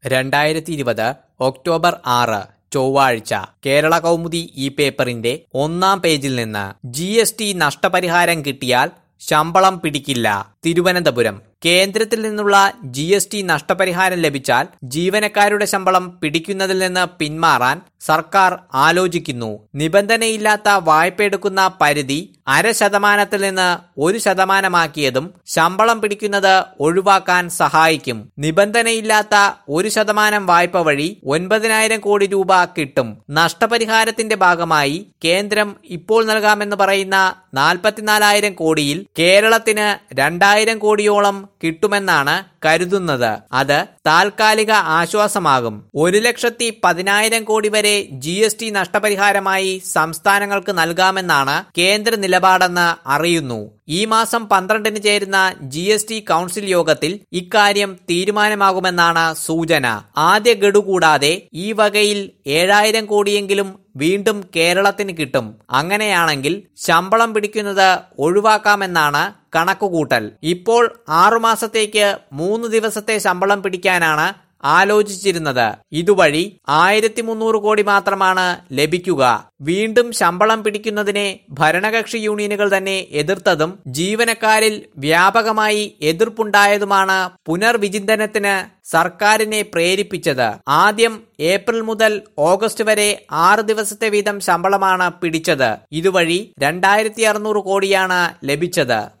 രണ്ടായിരത്തി ഇരുപത് ഒക്ടോബർ ആറ് ചൊവ്വാഴ്ച കേരള കൗമുദി ഈ പേപ്പറിന്റെ ഒന്നാം പേജിൽ നിന്ന് ജി എസ് ടി നഷ്ടപരിഹാരം കിട്ടിയാൽ ശമ്പളം പിടിക്കില്ല തിരുവനന്തപുരം കേന്ദ്രത്തിൽ നിന്നുള്ള ജി എസ് ടി നഷ്ടപരിഹാരം ലഭിച്ചാൽ ജീവനക്കാരുടെ ശമ്പളം പിടിക്കുന്നതിൽ നിന്ന് പിന്മാറാൻ സർക്കാർ ആലോചിക്കുന്നു നിബന്ധനയില്ലാത്ത വായ്പ എടുക്കുന്ന പരിധി അര ശതമാനത്തിൽ നിന്ന് ഒരു ശതമാനമാക്കിയതും ശമ്പളം പിടിക്കുന്നത് ഒഴിവാക്കാൻ സഹായിക്കും നിബന്ധനയില്ലാത്ത ഒരു ശതമാനം വായ്പ വഴി ഒൻപതിനായിരം കോടി രൂപ കിട്ടും നഷ്ടപരിഹാരത്തിന്റെ ഭാഗമായി കേന്ദ്രം ഇപ്പോൾ നൽകാമെന്ന് പറയുന്ന നാൽപ്പത്തിനാലായിരം കോടിയിൽ കേരളത്തിന് രണ്ടായിരം കോടിയോളം കിട്ടുമെന്നാണ് കരുതുന്നത് അത് താൽക്കാലിക ആശ്വാസമാകും ഒരു ലക്ഷത്തി പതിനായിരം കോടി വരെ ജി എസ് ടി നഷ്ടപരിഹാരമായി സംസ്ഥാനങ്ങൾക്ക് നൽകാമെന്നാണ് കേന്ദ്ര നിലപാടെന്ന് അറിയുന്നു ഈ മാസം പന്ത്രണ്ടിന് ചേരുന്ന ജി എസ് ടി കൌൺസിൽ യോഗത്തിൽ ഇക്കാര്യം തീരുമാനമാകുമെന്നാണ് സൂചന ആദ്യ ഗഡു കൂടാതെ ഈ വകയിൽ ഏഴായിരം കോടിയെങ്കിലും വീണ്ടും കേരളത്തിന് കിട്ടും അങ്ങനെയാണെങ്കിൽ ശമ്പളം പിടിക്കുന്നത് ഒഴിവാക്കാമെന്നാണ് കണക്കുകൂട്ടൽ ഇപ്പോൾ ആറുമാസത്തേക്ക് മൂന്ന് ദിവസത്തെ ശമ്പളം പിടിക്കാനാണ് ആലോചിച്ചിരുന്നത് ഇതുവഴി ആയിരത്തി മുന്നൂറ് കോടി മാത്രമാണ് ലഭിക്കുക വീണ്ടും ശമ്പളം പിടിക്കുന്നതിനെ ഭരണകക്ഷി യൂണിയനുകൾ തന്നെ എതിർത്തതും ജീവനക്കാരിൽ വ്യാപകമായി എതിർപ്പുണ്ടായതുമാണ് പുനർവിചിന്തനത്തിന് സർക്കാരിനെ പ്രേരിപ്പിച്ചത് ആദ്യം ഏപ്രിൽ മുതൽ ഓഗസ്റ്റ് വരെ ആറ് ദിവസത്തെ വീതം ശമ്പളമാണ് പിടിച്ചത് ഇതുവഴി രണ്ടായിരത്തി അറുന്നൂറ് കോടിയാണ് ലഭിച്ചത്